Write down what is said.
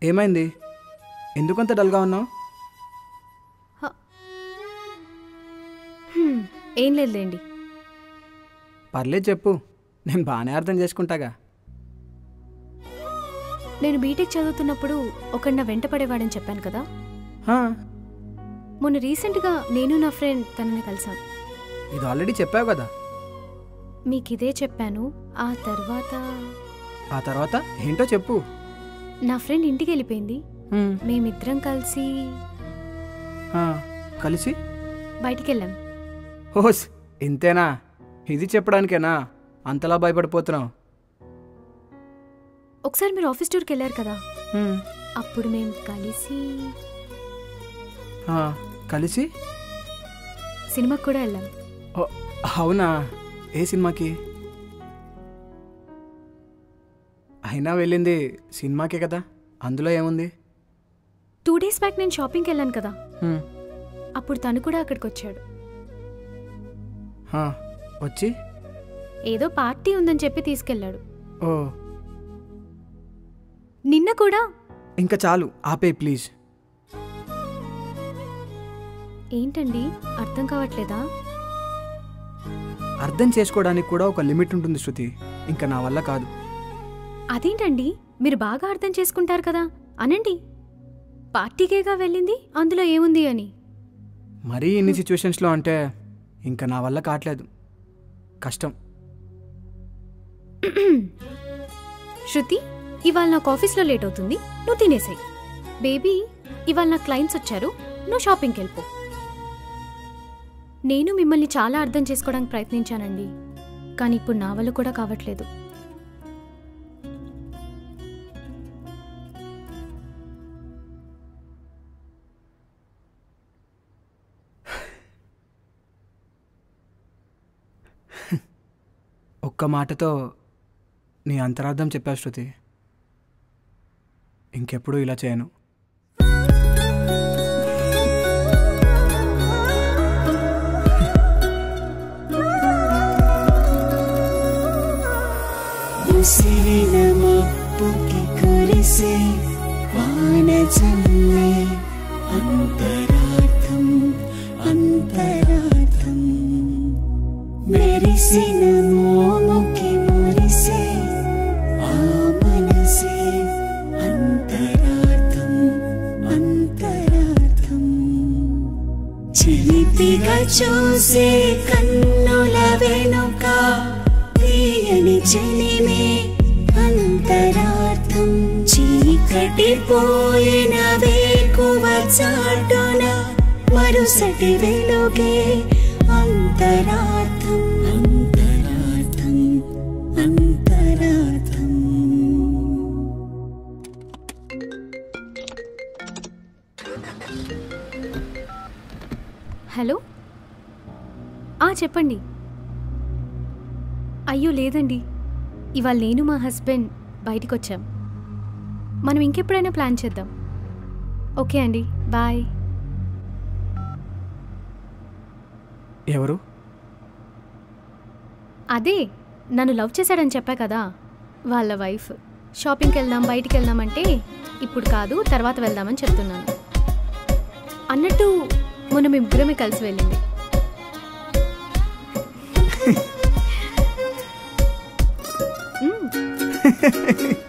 ఏమైంది ఎందుకంత డల్గా ఉన్నావు హ్మ్, ఏం లేదులేండి పర్లేదు చెప్పు నేను బాగానే అర్థం చేసుకుంటాగా నేను బీటెక్ చదువుతున్నప్పుడు ఒకడు నా వెంట పడేవాడని చెప్పాను కదా హా, మొన్న రీసెంట్గా నేను నా ఫ్రెండ్ తనని కలిసాం ఇది ఆల్రెడీ చెప్పావు కదా మీకు ఇదే చెప్పాను ఆ తర్వాత ఆ తర్వాత ఏంటో చెప్పు నా ఫ్రెండ్ ఇంటికి వెళ్ళిపోయింది హ్మ్, మేమిద్దరం కలిసి ఆ, కలిసి బయటికి వెళ్ళాం ఓస్ ఇంతేనా ఇది చెప్పడానికేనా అంతలా భయపడిపోతున్నావు ఒకసారి మీరు ఆఫీస్ టూర్కి వెళ్ళారు కదా హ్మ్, అప్పుడు మేము కలిసి ఆ, కలిసి సినిమాకి కూడా వెళ్ళాం ఓ, అవునా ఏ సినిమాకి అయినా వెళ్ళింది సినిమాకే కదా అందులో ఏముంది టూ డేస్ బ్యాక్ నేను షాపింగ్కి వెళ్ళాను కదా హ్మ్, అప్పుడు తను కూడా అక్కడికి వచ్చాడు ఆ, వచ్చి ఏదో పార్టీ ఉందని చెప్పి తీసుకెళ్ళాడు ఓ నిన్న కూడా ఇంకా చాలు ఆపే ప్లీజ్ ఏంటండి అర్థం కావట్లేదా అర్థం చేసుకోవడానికి కూడా ఒక లిమిట్ ఉంటుంది శృతి ఇంకా నా వల్ల కాదు అదేంటండి మీరు బాగా అర్థం చేసుకుంటారు కదా అనండి పార్టీకేగా వెళ్ళింది అందులో ఏముంది అని మరీ ఇన్ని సిచ్యువేషన్స్లో అంటే ఇంకా నా వల్ల కావట్లేదు కష్టం శృతి ఇవాళ నాకు ఆఫీస్లో లేట్ అవుతుంది నువ్వు తినేసాయి బేబీ ఇవాళ నా క్లయింట్స్ వచ్చారు నువ్వు షాపింగ్కి వెళ్ళిపో నేను మిమ్మల్ని చాలా అర్థం చేసుకోవడానికి ప్రయత్నించానండి కానీ ఇప్పుడు నా వల్ల కూడా కావట్లేదు ఒక్క మాటతో నీ అంతరార్థం చెప్పావు శృతి ఇంకెప్పుడు ఇలా చేయను ఉసిరిన మప్పుకి కురిసే వాన చల్లే అంతరార్థం అంతరార్థం మెరిసిన మోముకి మురిసే ఆ మనసే అంతరార్థం అంతరార్థం చిలిపిగా చూసే కన్నుల వెనుక తీయని చెలిమే అంతరార్థం చీకటి పోయిన వేకువ చాటున మరుసటి వెలుగే అంతరార్థం అంతరార్థం అంతరార్థం హలో ఆ చెప్పండి అయ్యో లేదండి ఇవాళ నేను మా హస్బెండ్ బయటికి వచ్చాం మనం ఇంకెప్పుడైనా ప్లాన్ చేద్దాం ఓకే అండి బాయ్ ఎవరు అదే నన్ను లవ్ చేశాడని చెప్పా కదా వాళ్ళ వైఫ్ షాపింగ్కి వెళ్దాం బయటికి వెళ్దామంటే ఇప్పుడు కాదు తర్వాత వెళ్దామని చెప్తున్నాను అన్నట్టు మొన్న మీ ముగ్గురమే కలిసి వెళ్ళింది మ్మ్.